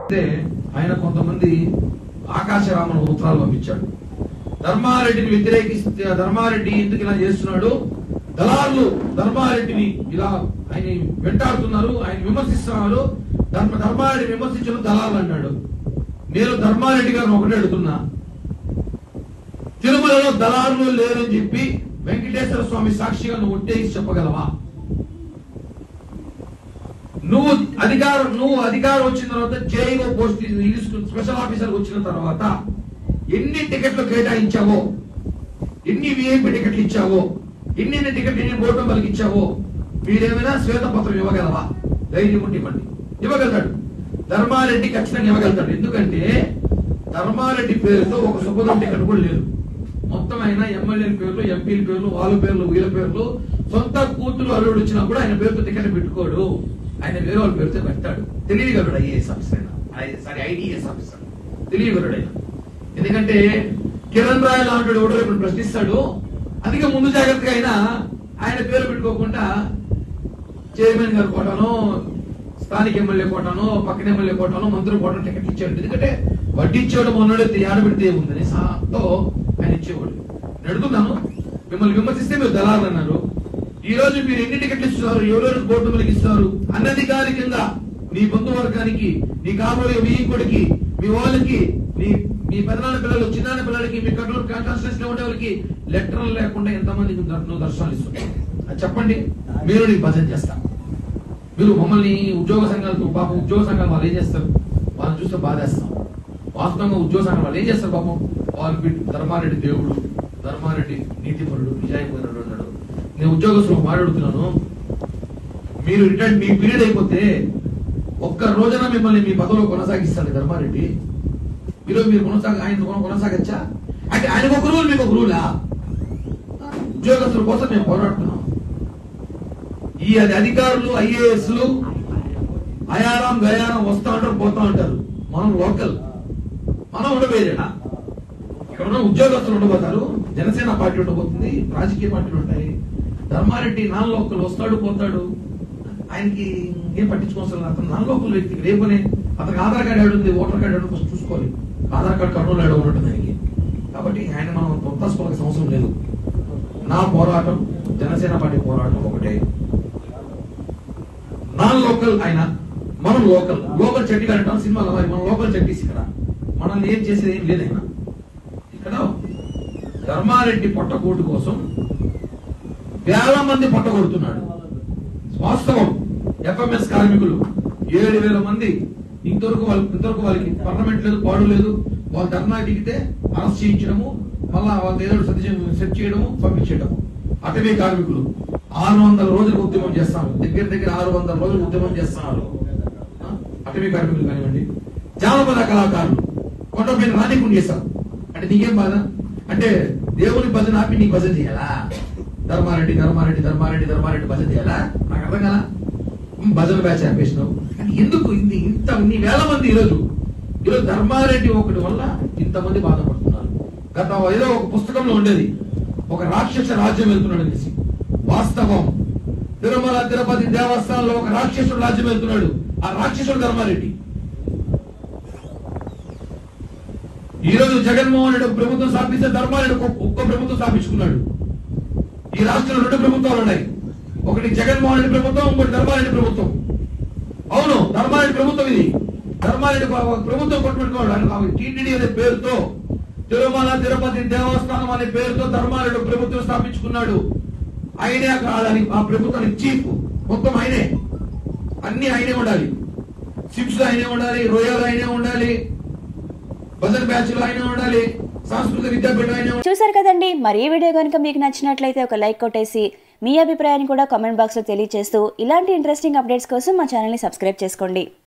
అయితే ఆయన కొంతమంది ఆకాశరామన్ ఉత్తరాలు పంపించాడు ధర్మారెడ్డిని వ్యతిరేకిస్తే ధర్మారెడ్డి ఎందుకు ఇలా చేస్తున్నాడు దళారులు ధర్మారెడ్డిని ఇలా ఆయన వెంటాడుతున్నారు ఆయన విమర్శిస్తున్నారు ధర్మ ధర్మారెడ్డి విమర్శించడం దళాలు అన్నాడు నేను ధర్మారెడ్డి గారిని ఒకటే అడుగుతున్నా తిరుమలలో దళారులు లేరని చెప్పి వెంకటేశ్వర స్వామి సాక్షిగా నువ్వు ఒట్టేసి చెప్పగలవా నువ్వు అధికారం నువ్వు అధికారం వచ్చిన తర్వాత జేఈఓ పోస్ట్ తీసుకుని స్పెషల్ ఆఫీసర్ వచ్చిన తర్వాత ఎన్ని టికెట్లు కేటాయించావో ఎన్ని విఐపి టికెట్లు ఇచ్చావో ఎన్ని ఎన్ని టికెట్లు ఎన్ని బోర్డు మెంబర్లకు ఇచ్చావో మీరేమైనా శ్వేతపత్రం ఇవ్వగలవా ధైర్యం ఉండి ఇవ్వండి ఇవ్వగలుగుతాడు ధర్మారెడ్డి ఖచ్చితంగా ఇవ్వగలుగుతాడు ఎందుకంటే ధర్మారెడ్డి పేరుతో ఒక సుభదం టికెట్ కూడా లేదు మొత్తం ఆయన ఎమ్మెల్యేల పేర్లు ఎంపీల పేర్లు వాళ్ళ పేర్లు వీళ్ళ పేర్లు సొంత కూతురు అల్లుడు వచ్చినా కూడా ఆయన పేరుతో టికెట్ పెట్టుకోడు ఆయన వేరే వాళ్ళ పేరుతో పెడతాడు తెలియగలడు ఐఏఎస్ ఆఫీసర్ ఆయన సారీ ఐడిఎస్ ఆఫీసర్ తెలియగలడు ఆయన ఎందుకంటే కిరణ్ రాయ్ లాంటి ఎవడో ఇప్పుడు ప్రశ్నిస్తాడు అందుకే ముందు జాగ్రత్తగా అయినా ఆయన పేరు పెట్టుకోకుండా చైర్మన్ గారు కోటాను స్థానిక ఎమ్మెల్యే కోటాను పక్కన ఎమ్మెల్యే కోటాను మంత్రి కోటాను టికెట్ ఇచ్చాడు ఎందుకంటే వడ్డీ ఇచ్చేవాడు మొన్నడే ఆడబెడితే ఉందని సాతో ఆయన ఇచ్చేవాడు నేను అడుగుతున్నాను మిమ్మల్ని విమర్శిస్తే మీరు దళాలు అన్నారు ఈ రోజు మీరు ఎన్ని టికెట్లు ఇస్తున్నారు ఎవరెవరు బోర్డు మనకి ఇస్తారు అనధికారికంగా నీ బంధువర్గానికి నీ కాబోయే వియ్యంకుడికి మీ వాళ్ళకి నీ మీ పెదనాన్న పిల్లలు చిన్నాన్న పిల్లలకి మీ కట్టూరు కాన్స్టిట్యూషన్ లో ఉండే వాళ్ళకి లెటర్లు లేకుండా ఎంతమందికి నువ్వు దర్శనాలు ఇస్తున్నావు అది చెప్పండి మీరు నీకు భజన చేస్తా మీరు మమ్మల్ని ఉద్యోగ సంఘాలతో పాపం ఉద్యోగ సంఘాలు వాళ్ళు ఏం చేస్తారు వాళ్ళని చూస్తే బాధేస్తాం వాస్తవంగా ఉద్యోగ సంఘాలు వాళ్ళు ఏం చేస్తారు పాపం వాళ్ళు బిడ్డ ధర్మారెడ్డి దేవుడు ధర్మారెడ్డి నీతిపరుడు నిజాయిపరుడు అన్నాడు నేను ఉద్యోగస్తులు మాట్లాడుతున్నాను మీరు రిటైర్డ్ మీ పీరియడ్ అయిపోతే ఒక్క రోజున మిమ్మల్ని మీ పదవిలో కొనసాగిస్తాడు ధర్మారెడ్డి ఈరోజు మీరు కొనసాగ ఆయన కొన- కొనసాగచ్చా అంటే ఆయనకు ఒక రూల్ మీకు ఒక రూలా ఉద్యోగస్తుల కోసం మేము పోరాడుతున్నాం ఈ అది అధికారులు ఐఏఎస్లు అయారాం గయారం వస్తా ఉంటారు పోతా ఉంటారు మనం లోకల్ మనం ఉండబోయేదేనా ఇక్కడ ఉన్న ఉద్యోగస్తులు ఉండబోతారు జనసేన పార్టీ ఉండబోతుంది రాజకీయ పార్టీలు ఉంటాయి ధర్మారెడ్డి నాన్ లోకల్ వస్తాడు పోతాడు ఆయనకి ఏం పట్టించుకోవాల్సిన అతను నాన్ లోకల్ వ్యక్తికి రేపనే అతనికి ఆధార్ కార్డు ఏడు ఉంది ఓటర్ కార్డు ఏడు ఫస్ట్ చూసుకోవాలి ఆధార్ కార్డు కర్నూలు ఏడు ఉంటుంది ఆయనకి కాబట్టి ఆయన మనం తొత్తాసుకోవాల్సిన అవసరం లేదు నా పోరాటం జనసేన పార్టీ పోరాటం ఒకటే నాన్ లోకల్ ఆయన మనం లోకల్ లోకల్ చెట్టి అంటాం సినిమాలో మరి మనం లోకల్ చెట్టీస్ ఇక్కడ మనల్ని ఏం చేసేది ఏం లేదు ఆయన ఇక్కడ ధర్మారెడ్డి పొట్టకోటు కోసం వేల మంది పొట్టగొడుతున్నాడు వాస్తవం ఎఫ్ఎంఎస్ కార్మికులు ఏడు వేల మంది ఇంతవరకు వాళ్ళ ఇంతవరకు వాళ్ళకి పార్లమెంట్ లేదు పాడు లేదు వాళ్ళు ధర్నా దిగితే అరెస్ట్ చేయించడము మళ్ళా వాళ్ళ ఏదో సత్యం సెట్ చేయడము పంపించేయడము అటవీ కార్మికులు ఆరు వందల రోజులు ఉద్యమం చేస్తాను దగ్గర దగ్గర ఆరు వందల రోజులు ఉద్యమం చేస్తున్నారు ఆ? అటవీ కార్మికులు కానివ్వండి జానపద కళాకారులు కొండపైన రానికుండా చేస్తారు అంటే నీకేం బాధ అంటే దేవుని భజన ఆపి నీకు భజన చేయాలా ధర్మారెడ్డి ధర్మారెడ్డి ధర్మారెడ్డి ధర్మారెడ్డి భజన చేయాలా నాకు అర్థం కదా భజన బ్యాచ్ ఆపేసినావు అంటే ఎందుకు ఇన్ని ఇంత ఇన్ని వేల మంది ఈరోజు ఈరోజు ధర్మారెడ్డి ఒకటి వల్ల ఇంతమంది బాధపడుతున్నారు గత ఏదో ఒక పుస్తకంలో ఉండేది ఒక రాక్షస రాజ్యం వెళ్తున్నాడు అనేసి వాస్తవం తిరుమల తిరుపతి దేవస్థానంలో ఒక రాక్షసుడు రాజ్యం వెళ్తున్నాడు ఆ రాక్షసుడు ధర్మారెడ్డి ఈ రోజు జగన్మోహన్ రెడ్డి ఒక ప్రభుత్వం స్థాపిస్తే ధర్మారెడ్డి ఒక్క ఒక్క ప్రభుత్వం స్థాపించుకున్నాడు ఈ రాష్ట్రంలో రెండు ప్రభుత్వాలు ఉన్నాయి ఒకటి జగన్మోహన్ రెడ్డి ప్రభుత్వం ఇంకోటి ధర్మారెడ్డి ప్రభుత్వం అవును ధర్మారెడ్డి ప్రభుత్వం ఇది ధర్మారెడ్డి ప్ర- ప్రభుత్వం కొట్టుపెట్టుకోవాలి టీటీడీ అనే పేరుతో తిరుమల తిరుపతి దేవస్థానం అనే పేరుతో ధర్మారెడ్డి ఒక ప్రభుత్వం స్థాపించుకున్నాడు ఆయనే అక్కడ దానికి ఆ ప్రభుత్వానికి చీఫ్ మొత్తం ఆయనే అన్ని ఆయనే ఉండాలి సిప్స్ ఆయనే ఉండాలి రొయ్యలు ఆయనే ఉండాలి భజన్ బ్యాచ్ లో ఆయనే ఉండాలి సాంస్కృతిక విద్యాపీఠం ఆయనే ఉండాలి చూసారు కదండి మరి ఈ వీడియో కనుక మీకు నచ్చినట్లయితే ఒక లైక్ కొట్టేసి మీ అభిప్రాయాన్ని కూడా కామెంట్ బాక్స్లో తెలియజేస్తూ ఇలాంటి ఇంట్రెస్టింగ్ అప్డేట్స్ కోసం మా ఛానల్ని సబ్స్క్రైబ్ చేసుకోండి